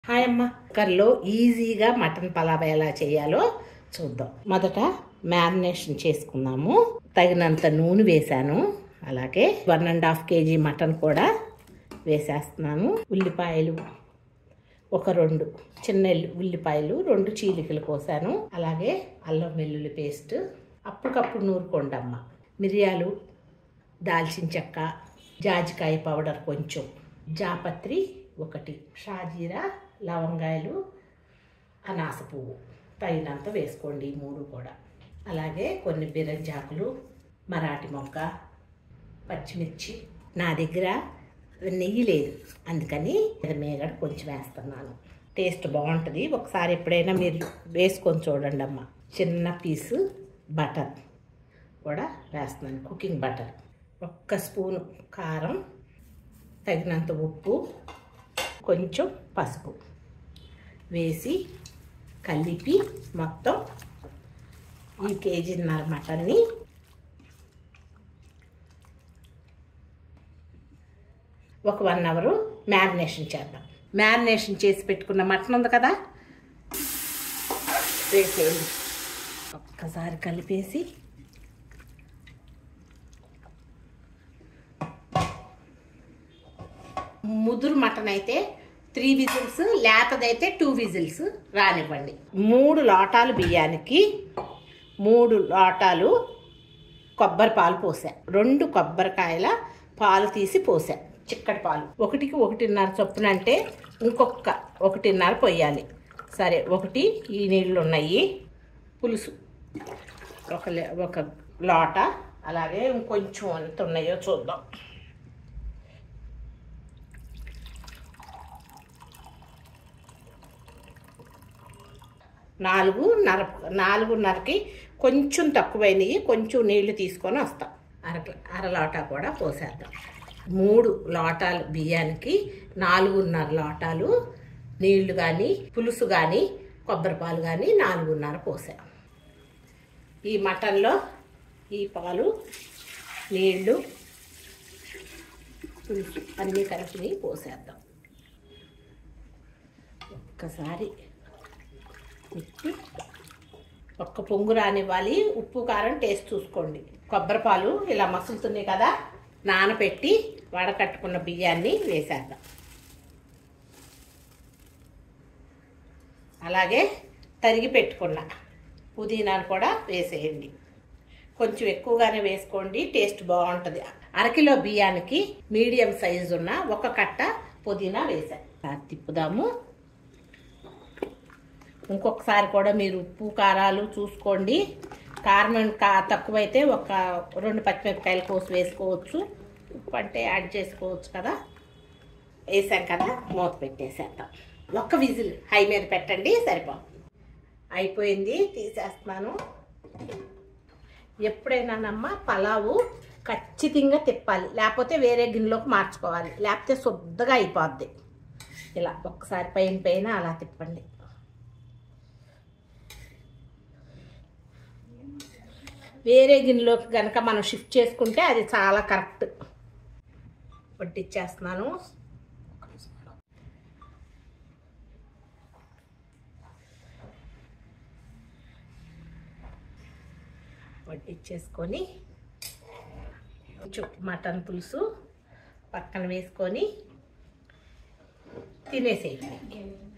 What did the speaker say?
hi అమ్మ కుక్కర్లో ఈజీగా మటన్ పలావ్ ఎలా చేయాలో చూద్దాం మొదట మ్యారినేషన్ చేసుకుందాము తగినంత నూనె వేశాను అలాగే one and half KG mutton కూడా వేసేస్తున్నాను ఉల్లిపాయలు ఒక రెండు చిన్న ఎల్లు- ఉల్లిపాయలు రెండు చీలికలు కోసాను అలాగే అల్లం వెల్లుల్లి పేస్ట్ అప్పటికప్పుడు నూరుకోండమ్మ మిరియాలు దాల్చిన చెక్క జాజికాయ పౌడర్ కొంచెం జాపత్రి ఒకటి షాజీరా లవంగాయలు అనాస పువ్వు తగినంత వేసుకోండి ఈ మూడు కూడా అలాగే కొన్ని బిరంజాకులు మరాఠీ మొక్క పచ్చిమిర్చి నా దగ్గర నెయ్యి లేదు అందుకని మేగడ కొంచెం వేస్తున్నాను టేస్ట్ బాగుంటుంది ఒకసారి ఎప్పుడైనా మీరు వేసుకొని చూడండి అమ్మ చిన్న పీసు బటర్ కూడా వేస్తున్నాను కుకింగ్ బటర్ ఒక్క స్పూను కారం తగినంత ఉప్పు కొంచెం పసుపు వేసి కలిపి మొత్తం ఈ కేజీన్నర మటన్ని ఒక వన్ అవర్ మ్యారినేషన్ చేద్దాం మ్యారినేషన్ చేసి పెట్టుకున్న మటన్ ఉంది కదా వేసేయండి ఒక్కసారి కలిపేసి ముదురు మటన్ అయితే త్రీ విజిల్స్ లేతదైతే టూ విజిల్స్ రానివ్వండి మూడు లోటాలు బియ్యానికి మూడు లోటాలు కొబ్బరి పాలు పోసా రెండు కొబ్బరికాయల పాలు తీసి పోసా చిక్కటి పాలు ఒకటికి ఒకటిన్నర చొప్పున అంటే ఇంకొక ఒకటిన్నర పొయ్యాలి సరే ఒకటి ఈ నీళ్ళు ఉన్నాయి పులుసు ఒక లే- ఒక లోట అలాగే ఇంకొంచెం ఎంత ఉన్నాయో చూద్దాం నాలుగున్నర నాలుగున్నరకి కొంచెం తక్కువైనవి కొంచెం నీళ్లు తీసుకొని వస్తాం అర అర లోటా కూడా పోసేద్దాం మూడు లోటాలు బియ్యానికి నాలుగున్నర లోటాలు నీళ్లు కానీ పులుసు కానీ కొబ్బరి పాలు కానీ నాలుగున్నర పోసాం ఈ మటన్లో ఈ పాలు నీళ్లు పులుసు అన్నీ కలిపి పోసేద్దాం ఒక్కసారి తిప్పి ఒక్క పొంగు రానివ్వాలి ఉప్పు కారం టేస్ట్ చూసుకోండి కొబ్బరి పాలు ఇలా మసులుతున్నాయి కదా నానబెట్టి వడకట్టుకున్న బియ్యాన్ని వేసేద్దాం అలాగే తరిగి పెట్టుకున్న పుదీనాను కూడా వేసేయండి కొంచెం ఎక్కువగానే వేసుకోండి టేస్ట్ బాగుంటుంది అరకిలో బియ్యానికి మీడియం సైజు ఉన్న ఒక కట్ట పుదీనా వేసాను తిప్పుదాము ఇంకొకసారి కూడా మీరు ఉప్పు కారాలు చూసుకోండి కారం కా తక్కువైతే ఒక రెండు పచ్చిమిరపకాయలు కోసి వేసుకోవచ్చు ఉప్పు అంటే యాడ్ చేసుకోవచ్చు కదా వేసాం కదా మూత పెట్టేసేద్దాం ఒక్క విజిల్ హై మీద పెట్టండి సరిపో అయిపోయింది తీసేస్తున్నాను ఎప్పుడైనానమ్మ పలావు ఖచ్చితంగా తిప్పాలి లేకపోతే వేరే గిన్నెలోకి మార్చుకోవాలి లేకపోతే శుద్ధగా అయిపోద్ది ఇలా ఒక్కసారి పైన పైన అలా తిప్పండి వేరే గిన్నెలోకి కనుక మనం షిఫ్ట్ చేసుకుంటే అది చాలా కరెక్ట్ వడ్డిచ్చేస్తున్నాను వడ్డిచ్చేసుకొని కొంచెం మటన్ పులుసు పక్కన వేసుకొని తినేసేయండి